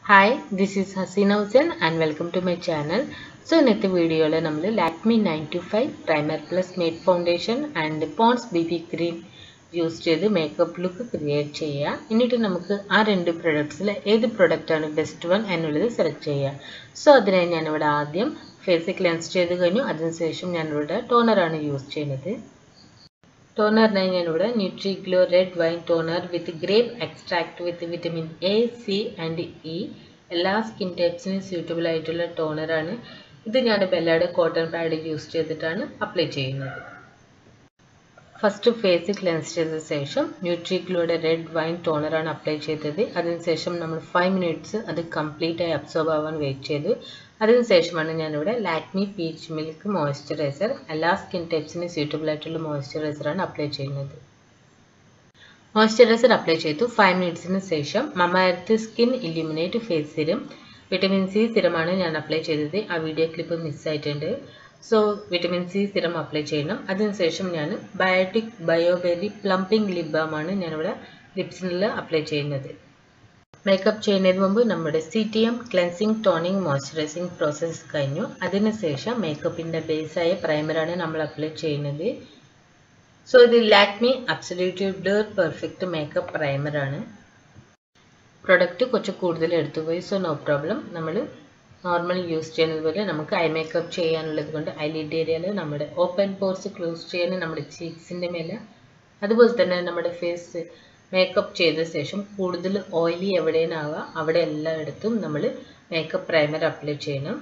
hi this is Hasina Hussain and welcome to my channel so ഇന്നത്തെ വീഡിയോയിൽ നമ്മൾ Lakme nine two five primer plus matte foundation and Pond's B B cream use ചെയ്ത് makeup look create ചെയ്യുക എന്നിട്ട് നമുക്ക് ആ രണ്ട് പ്രൊഡക്ട്സിൽ ഏത് പ്രൊഡക്റ്റാണ് ബെസ്റ്റ് വൺ എന്നുള്ളത് സെലക്ട് ചെയ്യുക സോ അതിനായി ഞാനിവിടെ ആദ്യം ഫേസ് ക്ലെൻസ് ചെയ്ത് കഴിഞ്ഞു അതിനുശേഷം ഞാനിവിടെ ടോണറാണ് യൂസ് ചെയ്യുന്നത് ടോണറിനായി ഞാനിവിടെ Nutri glow red wine toner with grape extract with vitamin A C and E എല്ലാ സ്കിൻ ടൈപ്സിനും സ്യൂട്ടബിൾ ആയിട്ടുള്ള ടോണറാണ് ഇത് ഞാൻ ബെല്ലാഡ് കോട്ടൺ പാഡ് യൂസ് ചെയ്തിട്ടാണ് അപ്ലൈ ചെയ്യുന്നത് ഫസ്റ്റ് ഫേസ് ക്ലെൻസ് ചെയ്ത ശേഷം ന്യൂട്രി ഗ്ലോയുടെ റെഡ് വൈൻ ടോണറാണ് അപ്ലൈ ചെയ്തത് അതിനുശേഷം നമ്മൾ ഫൈവ് മിനിറ്റ്സ് അത് കംപ്ലീറ്റ് ആയി അബ്സോർബ് ആവാൻ വെയിറ്റ് ചെയ്തു അതിനുശേഷമാണ് ഞാനിവിടെ ലാക്മി പീച്ച് മിൽക്ക് മോയ്സ്ചറൈസർ എല്ലാ സ്കിൻ ടൈപ്സിന് സ്യൂട്ടബിൾ ആയിട്ടുള്ള മോയ്സ്ചറൈസറാണ് അപ്ലൈ ചെയ്യുന്നത് മോയ്സ്ചറൈസർ അപ്ലൈ ചെയ്തു ഫൈവ് മിനിറ്റ്സിന് ശേഷം Mamaearth skin illuminate face serum vitamin C സിറമാണ് ഞാൻ അപ്ലൈ ചെയ്തത് ആ വീഡിയോ ക്ലിപ്പ് മിസ്സായിട്ടുണ്ട് so vitamin C serum apply ചെയ്യണം അതിനുശേഷം ഞാൻ ബയോട്ടിക് ബയോബെറി പ്ലംപിംഗ് ലിപ് ബാമാണ് ഞാനിവിടെ ലിപ്സിനിൽ അപ്ലൈ ചെയ്യുന്നത് മേക്കപ്പ് ചെയ്യുന്നതിന് മുമ്പ് നമ്മുടെ C T M cleansing toning moisturising process കഴിഞ്ഞു അതിനുശേഷം മേക്കപ്പിൻ്റെ ബേസായ പ്രൈമറാണ് നമ്മൾ അപ്ലൈ ചെയ്യുന്നത് സോ ഇത് Lakme absolute blur perfect makeup പ്രൈമറാണ് പ്രൊഡക്റ്റ് കുറച്ച് കൂടുതൽ എടുത്തുപോയി സോ നോ പ്രോബ്ലം നമ്മൾ നോർമൽ യൂസ് ചെയ്യുന്നത് പോലെ നമുക്ക് ഐ മേക്കപ്പ് ചെയ്യാനുള്ളത് കൊണ്ട് ഐലിഡ് ഏരിയയിൽ നമ്മുടെ ഓപ്പൺ പോർസ് ക്ലോസ് ചെയ്യാൻ നമ്മുടെ ചീക്സിൻ്റെ മേലെ അതുപോലെ തന്നെ നമ്മുടെ ഫേസ് മേക്കപ്പ് ചെയ്ത ശേഷം കൂടുതൽ ഓയിലി എവിടെയാണാവുക അവിടെ എല്ലായിടത്തും നമ്മൾ മേക്കപ്പ് പ്രൈമർ അപ്ലൈ ചെയ്യണം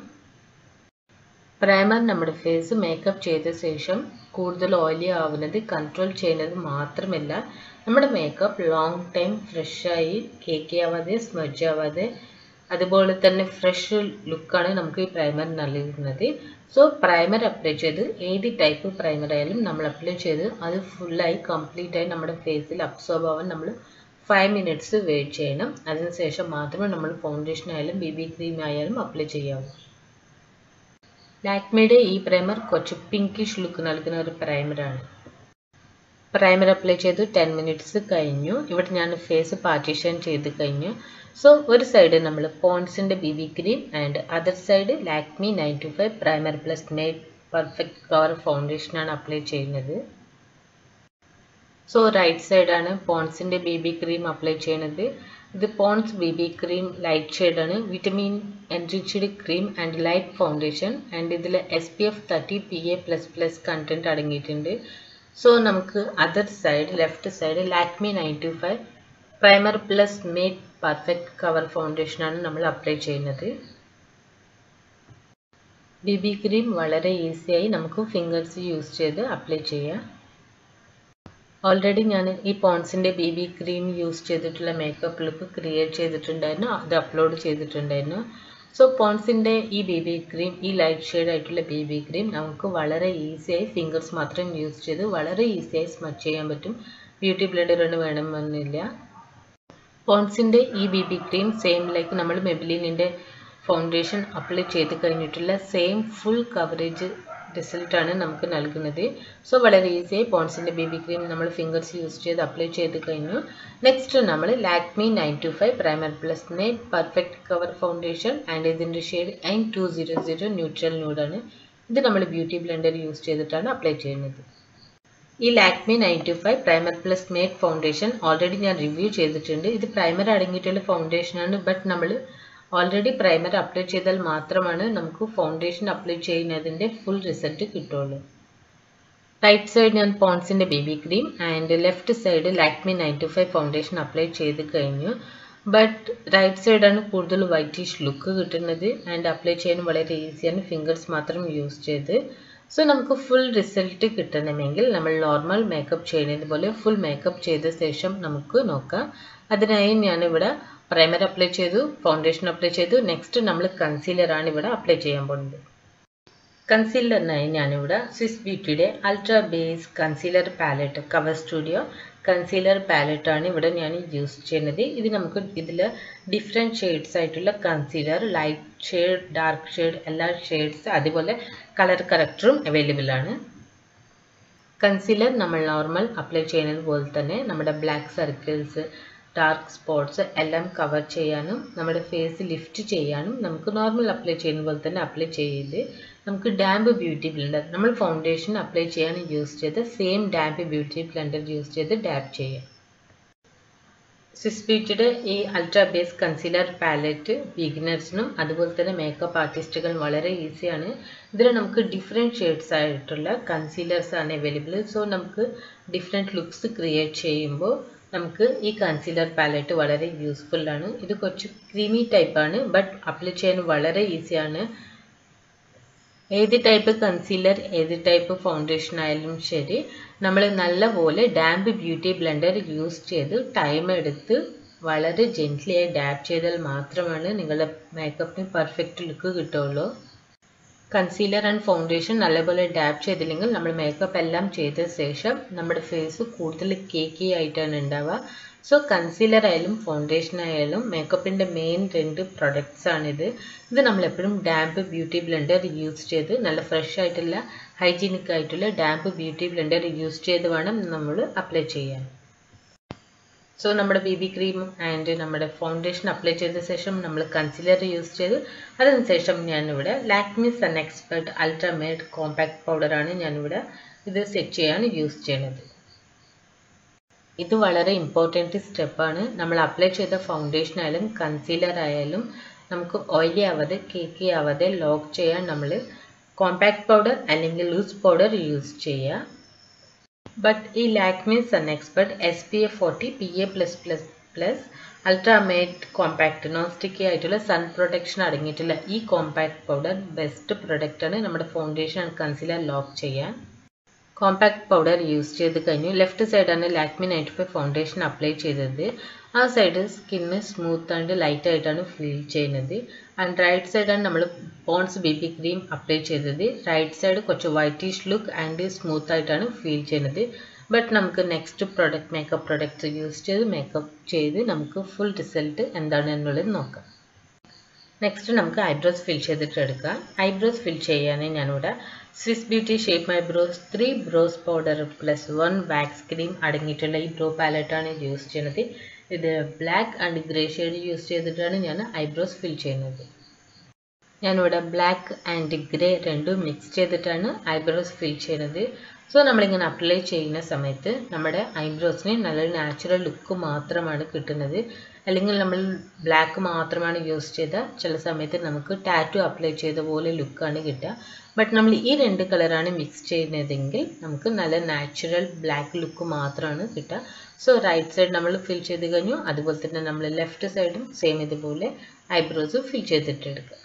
പ്രൈമർ നമ്മുടെ ഫേസ് മേക്കപ്പ് ചെയ്ത ശേഷം കൂടുതൽ ഓയിലി ആവുന്നത് കൺട്രോൾ ചെയ്യുന്നത് മാത്രമല്ല നമ്മുടെ മേക്കപ്പ് ലോങ് ടൈം ഫ്രഷായി കേക്കി ആവാതെ സ്മജ് ആവാതെ അതുപോലെ തന്നെ ഫ്രഷ് ലുക്കാണ് നമുക്ക് ഈ പ്രൈമർ നൽകുന്നത് സോ പ്രൈമർ അപ്ലൈ ചെയ്ത് ഏത് ടൈപ്പ് പ്രൈമർ ആയാലും നമ്മൾ അപ്ലൈ ചെയ്ത് അത് ഫുള്ളായി കംപ്ലീറ്റ് ആയി നമ്മുടെ ഫേസിൽ അബ്സോർബ് ആവാൻ നമ്മൾ ഫൈവ് മിനിറ്റ്സ് വെയിറ്റ് ചെയ്യണം അതിനുശേഷം മാത്രമേ നമ്മൾ ഫൗണ്ടേഷൻ ആയാലും ബി ബി ക്രീം ആയാലും അപ്ലൈ ചെയ്യാവൂ ലാക്മിയുടെ ഈ പ്രൈമർ കുറച്ച് പിങ്കിഷ് ലുക്ക് നൽകുന്ന ഒരു പ്രൈമറാണ് പ്രൈമർ അപ്ലൈ ചെയ്തു ടെൻ മിനിറ്റ്സ് കഴിഞ്ഞു ഇവിടെ ഞാൻ ഫേസ് പാർട്ടീഷൻ ചെയ്ത് കഴിഞ്ഞു സോ ഒരു സൈഡ് നമ്മൾ പോൺസിൻ്റെ B B cream and other side Lakme nine two five primer plus made perfect cover ഫൗണ്ടേഷനാണ് അപ്ലൈ ചെയ്യുന്നത് സോ റൈറ്റ് സൈഡാണ് പോൺസിൻ്റെ ബി ബി ക്രീം അപ്ലൈ ചെയ്യുന്നത് ഇത് Pond's B B cream light ഷെയ്ഡാണ് vitamin enriched cream and light foundation and ഇതിൽ S P F thirty P A plus plus content അടങ്ങിയിട്ടുണ്ട് so നമുക്ക് other side left side Lakme nine two five primer plus made perfect cover ഫൗണ്ടേഷനാണ് നമ്മൾ apply ചെയ്യുന്നത് B B cream വളരെ ഈസിയായി നമുക്ക് fingers use ചെയ്ത് അപ്ലൈ ചെയ്യാം ഓൾറെഡി ഞാൻ ഈ പോൺസിൻ്റെ ബി ബി ക്രീം യൂസ് ചെയ്തിട്ടുള്ള മേക്കപ്പ് ലുക്ക് ക്രിയേറ്റ് ചെയ്തിട്ടുണ്ടായിരുന്നു അത് അപ്ലോഡ് ചെയ്തിട്ടുണ്ടായിരുന്നു സോ പോൺസിൻ്റെ ഈ ബി ബി ക്രീം ഈ ലൈറ്റ് ഷെയ്ഡ് ആയിട്ടുള്ള ബി ബി ക്രീം നമുക്ക് വളരെ ഈസിയായി ഫിംഗേഴ്സ് മാത്രം യൂസ് ചെയ്ത് വളരെ ഈസിയായി സ്മച്ച് ചെയ്യാൻ പറ്റും ബ്യൂട്ടി ബ്ലെൻഡറൊന്നും വേണമെന്നില്ല പോൺസിൻ്റെ ഈ B B cream same like നമ്മൾ മെബിലിനിൻ്റെ ഫൗണ്ടേഷൻ അപ്ലൈ ചെയ്ത് കഴിഞ്ഞിട്ടുള്ള സെയിം ഫുൾ കവറേജ് റിസൾട്ടാണ് നമുക്ക് നൽകുന്നത് സോ വളരെ ഈസിയായി പോൺസിൻ്റെ ബി ബി ക്രീം നമ്മൾ ഫിംഗേഴ്സ് യൂസ് ചെയ്ത് അപ്ലൈ ചെയ്ത് കഴിഞ്ഞു നെക്സ്റ്റ് നമ്മൾ Lakme nine two five primer plus net perfect cover foundation and ഇതിൻ്റെ shade N two zero zero neutral ന്യൂഡാണ് ഇത് നമ്മൾ ബ്യൂട്ടി ബ്ലെൻഡർ യൂസ് ചെയ്തിട്ടാണ് അപ്ലൈ ചെയ്യുന്നത് ഈ Lakme nine two five primer plus made foundation already ഞാൻ റിവ്യൂ ചെയ്തിട്ടുണ്ട് ഇത് പ്രൈമർ അടങ്ങിയിട്ടുള്ള ഫൗണ്ടേഷനാണ് ബട്ട് നമ്മൾ ഓൾറെഡി പ്രൈമർ അപ്ലൈ ചെയ്താൽ മാത്രമാണ് നമുക്ക് ഫൗണ്ടേഷൻ അപ്ലൈ ചെയ്യുന്നതിൻ്റെ ഫുൾ റിസൾട്ട് കിട്ടുള്ളൂ റൈറ്റ് സൈഡ് ഞാൻ പോൺസിൻ്റെ baby cream and left side Lakme nine two five foundation apply ചെയ്ത് കഴിഞ്ഞു ബട്ട് റൈറ്റ് സൈഡാണ് കൂടുതൽ വൈറ്റിഷ് ലുക്ക് കിട്ടുന്നത് ആൻഡ് അപ്ലൈ ചെയ്യാൻ വളരെ ഈസിയാണ് ഫിംഗേഴ്സ് മാത്രം യൂസ് ചെയ്ത് സോ നമുക്ക് ഫുൾ റിസൾട്ട് കിട്ടണമെങ്കിൽ നമ്മൾ നോർമൽ മേക്കപ്പ് ചെയ്യുന്നത് പോലെ ഫുൾ മേക്കപ്പ് ചെയ്ത ശേഷം നമുക്ക് നോക്കാം അതിനായി ഞാനിവിടെ പ്രൈമർ അപ്ലൈ ചെയ്തു ഫൗണ്ടേഷൻ അപ്ലൈ ചെയ്തു നെക്സ്റ്റ് നമ്മൾ കൺസീലറാണ് ഇവിടെ അപ്ലൈ ചെയ്യാൻ പോകുന്നത് കൺസീലറിനായി ഞാനിവിടെ സ്വിസ് ബ്യൂട്ടിയുടെ ultra base concealer palette cover studio concealer പാലറ്റാണ് ഇവിടെ ഞാൻ യൂസ് ചെയ്യുന്നത് ഇത് നമുക്ക് ഇതിൽ ഡിഫറെൻറ്റ് ഷെയ്ഡ്സ് ആയിട്ടുള്ള concealer light shade dark shade എല്ലാ ഷെയ്ഡ്സ് അതുപോലെ കളർ കറക്റ്ററും അവൈലബിൾ ആണ് കൺസീലർ നമ്മൾ നോർമൽ അപ്ലൈ ചെയ്യുന്നത് പോലെ തന്നെ നമ്മുടെ ബ്ലാക്ക് സർക്കിൾസ് ഡാർക്ക് സ്പോട്ട്സ് എല്ലാം കവർ ചെയ്യാനും നമ്മുടെ ഫേസ് ലിഫ്റ്റ് ചെയ്യാനും നമുക്ക് നോർമൽ അപ്ലൈ ചെയ്യുന്ന പോലെ തന്നെ അപ്ലൈ ചെയ്ത് നമുക്ക് ഡാമ്പ് ബ്യൂട്ടി ബ്ലെൻഡർ നമ്മൾ ഫൗണ്ടേഷൻ അപ്ലൈ ചെയ്യാൻ യൂസ് ചെയ്ത് same damp beauty blender use ചെയ്ത് ഡാബ് ചെയ്യാം സ്വിസ് ബ്യൂട്ടിയുടെ ഈ അൾട്രാ ബേസ് കൺസീലർ പാലറ്റ് ബിഗിനേഴ്സിനും അതുപോലെ തന്നെ മേക്കപ്പ് ആർട്ടിസ്റ്റുകൾ വളരെ ഈസിയാണ് ഇതിൽ നമുക്ക് ഡിഫറെൻറ്റ് ഷെയ്ഡ്സ് ആയിട്ടുള്ള കൺസീലേഴ്സ് ആണ് അവൈലബിൾ സോ നമുക്ക് ഡിഫറെൻറ്റ് ലുക്സ് ക്രിയേറ്റ് ചെയ്യുമ്പോൾ നമുക്ക് ഈ കൺസീലർ പാലറ്റ് വളരെ യൂസ്ഫുൾ ആണ് ഇത് കുറച്ച് ക്രീമി ടൈപ്പാണ് ബട്ട് അപ്ലൈ ചെയ്യാൻ വളരെ ഈസിയാണ് ഏത് ടൈപ്പ് കൺസീലർ ഏത് ടൈപ്പ് ഫൗണ്ടേഷൻ ആയാലും ശരി നമ്മൾ നല്ലപോലെ ഡാമ്പ് ബ്യൂട്ടി ബ്ലെൻഡർ യൂസ് ചെയ്ത് ടൈം എടുത്ത് വളരെ ജെൻറ്റ്ലിയായി ഡാബ് ചെയ്താൽ മാത്രമാണ് നിങ്ങളുടെ മേക്കപ്പിന് പെർഫെക്റ്റ് ലുക്ക് കിട്ടുള്ളൂ കൺസീലർ ആൻഡ് ഫൗണ്ടേഷൻ നല്ലപോലെ ഡാബ് ചെയ്തില്ലെങ്കിൽ നമ്മൾ മേക്കപ്പ് എല്ലാം ചെയ്ത ശേഷം നമ്മുടെ ഫേസ് കൂടുതൽ കേക്കി ആയിട്ടാണ് ഉണ്ടാവുക സോ കൺസീലർ ആയാലും ഫൗണ്ടേഷൻ ആയാലും മേക്കപ്പിൻ്റെ മെയിൻ രണ്ട് പ്രൊഡക്ട്സ് ആണിത് ഇത് നമ്മൾ എപ്പോഴും ഡാമ്പ് ബ്യൂട്ടി ബ്ലെൻഡർ യൂസ് ചെയ്ത് നല്ല ഫ്രഷ് ആയിട്ടുള്ള ഹൈജീനിക് ആയിട്ടുള്ള ഡാമ്പ് ബ്യൂട്ടി ബ്ലെൻഡർ യൂസ് ചെയ്ത് വേണം നമ്മൾ അപ്ലൈ ചെയ്യാൻ സോ നമ്മുടെ ബി ബി ക്രീം ആൻഡ് നമ്മുടെ ഫൗണ്ടേഷൻ അപ്ലൈ ചെയ്ത ശേഷം നമ്മൾ കൺസീലർ യൂസ് ചെയ്ത് അതിനുശേഷം ഞാനിവിടെ Lakme sun expert ultra made compact പൗഡറാണ് ഞാനിവിടെ ഇത് സെറ്റ് ചെയ്യാൻ യൂസ് ചെയ്യുന്നത് ഇത് വളരെ ഇമ്പോർട്ടൻറ്റ് സ്റ്റെപ്പാണ് നമ്മൾ അപ്ലൈ ചെയ്ത ഫൗണ്ടേഷൻ ആയാലും കൺസീലർ ആയാലും നമുക്ക് ഓയിലി ആവാതെ കേക്കി ആവാതെ ലോക്ക് ചെയ്യാൻ നമ്മൾ കോമ്പാക്ട് പൗഡർ അല്ലെങ്കിൽ ലൂസ് പൗഡർ യൂസ് ചെയ്യുക ബട്ട് ഈ Lakme sun expert S P F forty P A plus plus plus ultra matte compact non sticky ആയിട്ടുള്ള സൺ പ്രൊട്ടക്ഷൻ അടങ്ങിയിട്ടുള്ള ഈ കോമ്പാക്ട് പൗഡർ ബെസ്റ്റ് പ്രൊഡക്റ്റാണ് നമ്മുടെ ഫൗണ്ടേഷൻ ആൻഡ് കൺസീലർ ലോക്ക് ചെയ്യാൻ കോമ്പാക്ട് പൗഡർ യൂസ് ചെയ്ത് കഴിഞ്ഞു ലെഫ്റ്റ് സൈഡാണ് Lakme ninety five foundation apply ചെയ്തത് ആ side skin smooth and light ആയിട്ടാണ് ഫീൽ ചെയ്യുന്നത് ആൻഡ് റൈറ്റ് സൈഡാണ് നമ്മൾ Ponce B B cream apply ചെയ്തത് റൈറ്റ് സൈഡ് കുറച്ച് വൈറ്റിഷ് ലുക്ക് ആൻഡ് സ്മൂത്ത് ആയിട്ടാണ് ഫീൽ ചെയ്യുന്നത് ബട്ട് നമുക്ക് next product makeup products use ചെയ്ത് മേക്കപ്പ് ചെയ്ത് നമുക്ക് ഫുൾ റിസൾട്ട് എന്താണ് എന്നുള്ളത് നോക്കാം നെക്സ്റ്റ് നമുക്ക് ഐബ്രോസ് ഫിൽ ചെയ്തിട്ട് എടുക്കാം ഐബ്രോസ് ഫിൽ ചെയ്യാൻ ഞാനിവിടെ Swiss beauty shape my brows three brows powder plus one wax cream അടങ്ങിയിട്ടുള്ള ഈ ബ്രോ പാലറ്റാണ് യൂസ് ചെയ്യുന്നത് ഇത് black and grey shade use ചെയ്തിട്ടാണ് ഞാൻ ഐബ്രോസ് ഫിൽ ചെയ്യുന്നത് ഞാനിവിടെ ബ്ലാക്ക് ആൻഡ് ഗ്രേ രണ്ടും മിക്സ് ചെയ്തിട്ടാണ് ഐബ്രോസ് ഫിൽ ചെയ്യുന്നത് സോ നമ്മളിങ്ങനെ അപ്ലൈ ചെയ്യുന്ന സമയത്ത് നമ്മുടെ ഐബ്രോസിന് നല്ല നാച്ചുറൽ ലുക്ക് മാത്രമാണ് കിട്ടുന്നത് അല്ലെങ്കിൽ നമ്മൾ ബ്ലാക്ക് മാത്രമാണ് യൂസ് ചെയ്താൽ ചില സമയത്ത് നമുക്ക് ടാറ്റു അപ്ലൈ ചെയ്ത പോലെ ലുക്കാണ് കിട്ടുക ബട്ട് നമ്മൾ ഈ രണ്ട് കളറാണ് മിക്സ് ചെയ്യുന്നതെങ്കിൽ നമുക്ക് നല്ല നാച്ചുറൽ ബ്ലാക്ക് ലുക്ക് മാത്രമാണ് കിട്ടുക സോ റൈറ്റ് സൈഡ് നമ്മൾ ഫിൽ ചെയ്ത് കഴിഞ്ഞു അതുപോലെ തന്നെ നമ്മൾ ലെഫ്റ്റ് സൈഡും സെയിം ഇതുപോലെ ഐബ്രോസ് ഫിൽ ചെയ്തിട്ടെടുക്കുക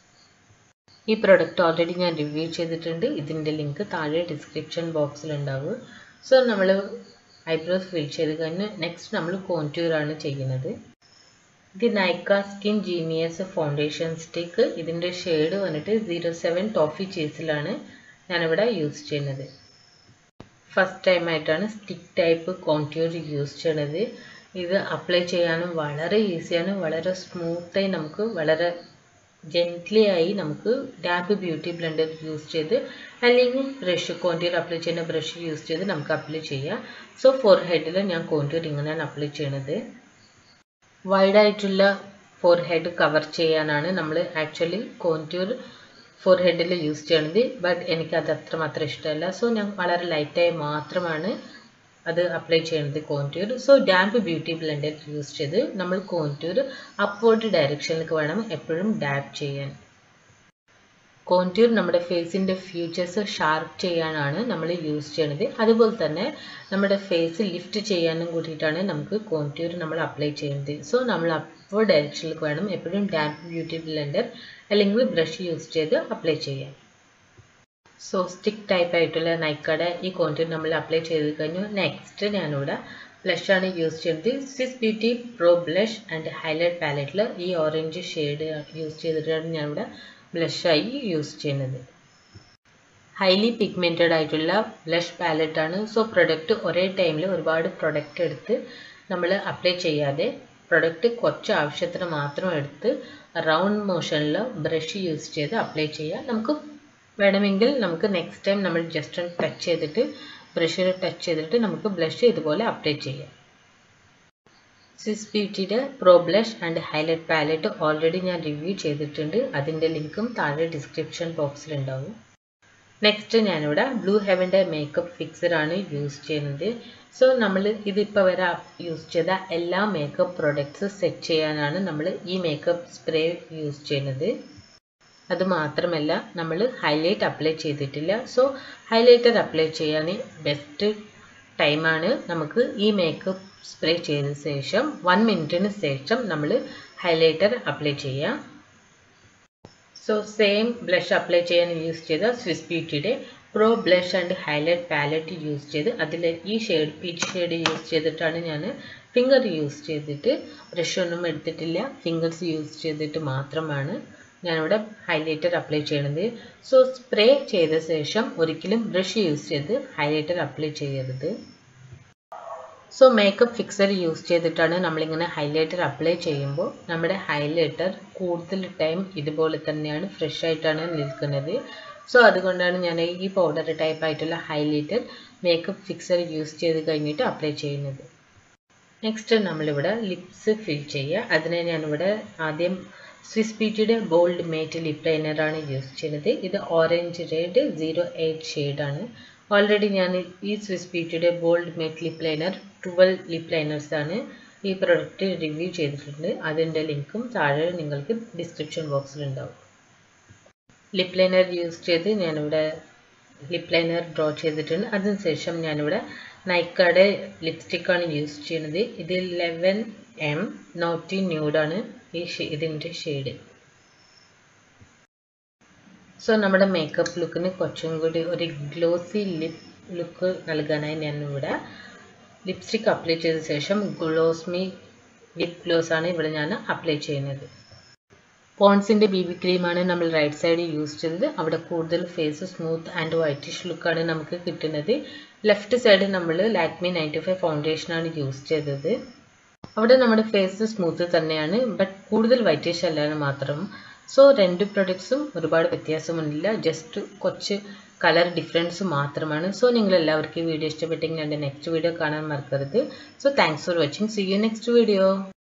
ഈ പ്രൊഡക്റ്റ് ഓൾറെഡി ഞാൻ റിവ്യൂ ചെയ്തിട്ടുണ്ട് ഇതിൻ്റെ ലിങ്ക് താഴെ ഡിസ്ക്രിപ്ഷൻ ബോക്സിൽ ഉണ്ടാവും സോ നമ്മൾ ഐബ്രോസ് ഫിൽ ചെയ്ത് കഴിഞ്ഞ് നെക്സ്റ്റ് നമ്മൾ കോൺട്യൂറാണ് ചെയ്യുന്നത് ഇത് Nykaa skin genius foundation stick ഇതിൻ്റെ ഷെയ്ഡ് വന്നിട്ട് സീറോ സെവൻ ടോഫി ചേസിലാണ് ഞാനിവിടെ യൂസ് ചെയ്യുന്നത് ഫസ്റ്റ് ടൈം ആയിട്ടാണ് സ്റ്റിക്ക് ടൈപ്പ് കോൺട്യൂർ യൂസ് ചെയ്യണത് ഇത് അപ്ലൈ ചെയ്യാനും വളരെ ഈസിയാണ് വളരെ സ്മൂത്തായി നമുക്ക് വളരെ ജെൻറ്റ്ലി ആയി നമുക്ക് ഡാബ് ബ്യൂട്ടി ബ്ലെൻഡർ യൂസ് ചെയ്ത് അല്ലെങ്കിൽ ബ്രഷ് കോൺട്യൂർ അപ്ലൈ ചെയ്യുന്ന ബ്രഷ് യൂസ് ചെയ്ത് നമുക്ക് അപ്ലൈ ചെയ്യാം സോ ഫോർ ഹെഡിൽ ഞാൻ കോൺട്യൂർ ഇങ്ങനെയാണ് അപ്ലൈ ചെയ്യണത് വൈഡായിട്ടുള്ള ഫോർ ഹെഡ് കവർ ചെയ്യാനാണ് നമ്മൾ ആക്ച്വലി കോൺട്യൂർ ഫോർ ഹെഡിൽ യൂസ് ചെയ്യണത് ബട്ട് എനിക്കത് അത്രമാത്രം ഇഷ്ടമല്ല സോ ഞാൻ വളരെ ലൈറ്റായി മാത്രമാണ് അത് അപ്ലൈ ചെയ്യുന്നത് contour so damp beauty blender use ചെയ്ത് നമ്മൾ കോൺട്യൂർ അപ്വേർഡ് ഡയറക്ഷനിലേക്ക് വേണം എപ്പോഴും ഡാബ് ചെയ്യാൻ കോൺട്യൂർ നമ്മുടെ ഫേസിൻ്റെ ഫ്യൂച്ചേഴ്സ് ഷാർപ്പ് ചെയ്യാനാണ് നമ്മൾ യൂസ് ചെയ്യുന്നത് അതുപോലെ തന്നെ നമ്മുടെ ഫേസ് ലിഫ്റ്റ് ചെയ്യാനും കൂടിയിട്ടാണ് നമുക്ക് കോൺട്യൂർ നമ്മൾ അപ്ലൈ ചെയ്യുന്നത് സോ നമ്മൾ അപ്വേർഡ് ഡയറക്ഷനിലേക്ക് വേണം എപ്പോഴും ഡാമ്പ് ബ്യൂട്ടി ബ്ലെൻഡർ അല്ലെങ്കിൽ ബ്രഷ് യൂസ് ചെയ്ത് അപ്ലൈ ചെയ്യാൻ സോ സ്റ്റിക്ക് ടൈപ്പ് ആയിട്ടുള്ള നൈക്കയുടെ ഈ കോൺട്യൂർ നമ്മൾ അപ്ലൈ ചെയ്ത് കഴിഞ്ഞു നെക്സ്റ്റ് ഞാനിവിടെ ബ്ലഷാണ് യൂസ് ചെയ്യുന്നത് Swiss beauty pro blush and highlight പാലറ്റിൽ ഈ ഓറഞ്ച് ഷെയ്ഡ് യൂസ് ചെയ്തിട്ടാണ് ഞാനിവിടെ ബ്ലഷായി യൂസ് ചെയ്യുന്നത് ഹൈലി പിഗ്മെൻറ്റഡ് ആയിട്ടുള്ള ബ്ലഷ് പാലറ്റാണ് സോ പ്രൊഡക്റ്റ് ഒരേ ടൈമിൽ ഒരുപാട് പ്രൊഡക്റ്റ് എടുത്ത് നമ്മൾ അപ്ലൈ ചെയ്യാതെ പ്രൊഡക്റ്റ് കുറച്ച് ആവശ്യത്തിന് മാത്രം എടുത്ത് റൗണ്ട് മോഷനിൽ ബ്രഷ് യൂസ് ചെയ്ത് അപ്ലൈ ചെയ്യുക നമുക്ക് വേണമെങ്കിൽ നമുക്ക് നെക്സ്റ്റ് ടൈം നമ്മൾ ജസ്റ്റ് ഒന്ന് ടച്ച് ചെയ്തിട്ട് ബ്രഷിൽ ടച്ച് ചെയ്തിട്ട് നമുക്ക് ബ്ലഷ് ഇതുപോലെ അപ്ലൈ ചെയ്യാം സ്വിസ് ബ്യൂട്ടിയുടെ pro blush and highlight palette already ഞാൻ റിവ്യൂ ചെയ്തിട്ടുണ്ട് അതിൻ്റെ ലിങ്കും താഴെ ഡിസ്ക്രിപ്ഷൻ ബോക്സിലുണ്ടാവും നെക്സ്റ്റ് ഞാനിവിടെ ബ്ലൂ ഹെവൻ്റെ മേക്കപ്പ് ഫിക്സർ ആണ് യൂസ് ചെയ്യുന്നത് സോ നമ്മൾ ഇതിപ്പോൾ വരെ യൂസ് ചെയ്ത എല്ലാ മേക്കപ്പ് പ്രൊഡക്ട്സ് സെറ്റ് ചെയ്യാനാണ് നമ്മൾ ഈ മേക്കപ്പ് സ്പ്രേ യൂസ് ചെയ്യുന്നത് അത് മാത്രമല്ല നമ്മൾ ഹൈലൈറ്റ് അപ്ലൈ ചെയ്തിട്ടില്ല സോ ഹൈലൈറ്റർ അപ്ലൈ ചെയ്യാൻ ബെസ്റ്റ് ടൈമാണ് നമുക്ക് ഈ മേക്കപ്പ് സ്പ്രേ ചെയ്ത ശേഷം വൺ മിനിറ്റിന് ശേഷം നമ്മൾ ഹൈലൈറ്റർ അപ്ലൈ ചെയ്യാം സോ സെയിം ബ്ലഷ് അപ്ലൈ ചെയ്യാൻ യൂസ് ചെയ്ത സ്വിസ് ബ്യൂട്ടിയുടെ pro blush and highlight palette use ചെയ്ത് അതിൽ ഈ ഷെയ്ഡ് പീച്ച് ഷെയ്ഡ് യൂസ് ചെയ്തിട്ടാണ് ഞാൻ ഫിംഗർ യൂസ് ചെയ്തിട്ട് ബ്രഷ് ഒന്നും എടുത്തിട്ടില്ല ഫിംഗേഴ്സ് യൂസ് ചെയ്തിട്ട് മാത്രമാണ് ഞാനിവിടെ ഹൈലൈറ്റർ അപ്ലൈ ചെയ്യണത് സോ സ്പ്രേ ചെയ്ത ശേഷം ഒരിക്കലും ബ്രഷ് യൂസ് ചെയ്ത് ഹൈലൈറ്റർ അപ്ലൈ ചെയ്യരുത് സോ മേക്കപ്പ് ഫിക്സർ യൂസ് ചെയ്തിട്ടാണ് നമ്മളിങ്ങനെ ഹൈലൈറ്റർ അപ്ലൈ ചെയ്യുമ്പോൾ നമ്മുടെ ഹൈലൈറ്റർ കൂടുതൽ ടൈം ഇതുപോലെ തന്നെയാണ് ഫ്രഷ് ആയിട്ടാണ് നിൽക്കുന്നത് സോ അതുകൊണ്ടാണ് ഞാൻ ഈ പൗഡർ ടൈപ്പ് ആയിട്ടുള്ള ഹൈലൈറ്റർ മേക്കപ്പ് ഫിക്സർ യൂസ് ചെയ്ത് കഴിഞ്ഞിട്ട് അപ്ലൈ ചെയ്യുന്നത് നെക്സ്റ്റ് നമ്മളിവിടെ ലിപ്സ് ഫിൽ ചെയ്യുക അതിനെ ഞാനിവിടെ ആദ്യം സ്വിസ് ബ്യൂട്ടിയുടെ ബോൾഡ് മേറ്റ് ലിപ് ലൈനറാണ് യൂസ് ചെയ്യുന്നത് ഇത് ഓറഞ്ച് റെഡ് സീറോ എയ്റ്റ് ഷെയ്ഡാണ് ഓൾറെഡി ഞാൻ ഈ സ്വിസ് ബ്യൂട്ടിയുടെ bold matte lip liner twelve lip liners ആണ് ഈ പ്രൊഡക്റ്റ് റിവ്യൂ ചെയ്തിട്ടുണ്ട് അതിൻ്റെ ലിങ്കും താഴെ നിങ്ങൾക്ക് ഡിസ്ക്രിപ്ഷൻ ബോക്സിലുണ്ടാവും ലിപ് ലൈനർ യൂസ് ചെയ്ത് ഞാനിവിടെ ലിപ് ലൈനർ ഡ്രോ ചെയ്തിട്ടുണ്ട് അതിനുശേഷം ഞാനിവിടെ നൈക്കയുടെ ലിപ്സ്റ്റിക്കാണ് യൂസ് ചെയ്യുന്നത് ഇത് ലെവൻ എം നോട്ടി ന്യൂഡാണ് ഈ ഇതിൻ്റെ ഷെയ്ഡ് സോ നമ്മുടെ മേക്കപ്പ് ലുക്കിന് കുറച്ചും കൂടി ഒരു ഗ്ലോസി ലിപ് ലുക്ക് നൽകാനായി ഞാനിവിടെ ലിപ്സ്റ്റിക് അപ്ലൈ ചെയ്ത ശേഷം ഗ്ലോസ്മി ലിപ് ഗ്ലോസ് ആണ് ഇവിടെ ഞാൻ അപ്ലൈ ചെയ്യുന്നത് പോൺസിൻ്റെ ബി ബി ക്രീമാണ് നമ്മൾ റൈറ്റ് സൈഡ് യൂസ് ചെയ്തത് അവിടെ കൂടുതൽ ഫേസ് സ്മൂത്ത് ആൻഡ് വൈറ്റിഷ് ലുക്കാണ് നമുക്ക് കിട്ടുന്നത് ലെഫ്റ്റ് സൈഡ് നമ്മൾ ലാക്മി നയൻറ്റി ഫൈവ് ഫൗണ്ടേഷനാണ് യൂസ് ചെയ്തത് അവിടെ നമ്മുടെ ഫേസ് സ്മൂത്ത് തന്നെയാണ് ബട്ട് കൂടുതൽ വൈറ്റിഷ് അല്ലാതെ മാത്രം സോ രണ്ട് പ്രൊഡക്ട്സും ഒരുപാട് വ്യത്യാസമൊന്നുമില്ല ജസ്റ്റ് കുറച്ച് കളർ ഡിഫറൻസ് മാത്രമാണ് സോ നിങ്ങൾ എല്ലാവർക്കും ഈ വീഡിയോ ഇഷ്ടപ്പെട്ടെങ്കിൽ എൻ്റെ നെക്സ്റ്റ് വീഡിയോ കാണാൻ മറക്കരുത് so thanks for watching see you next video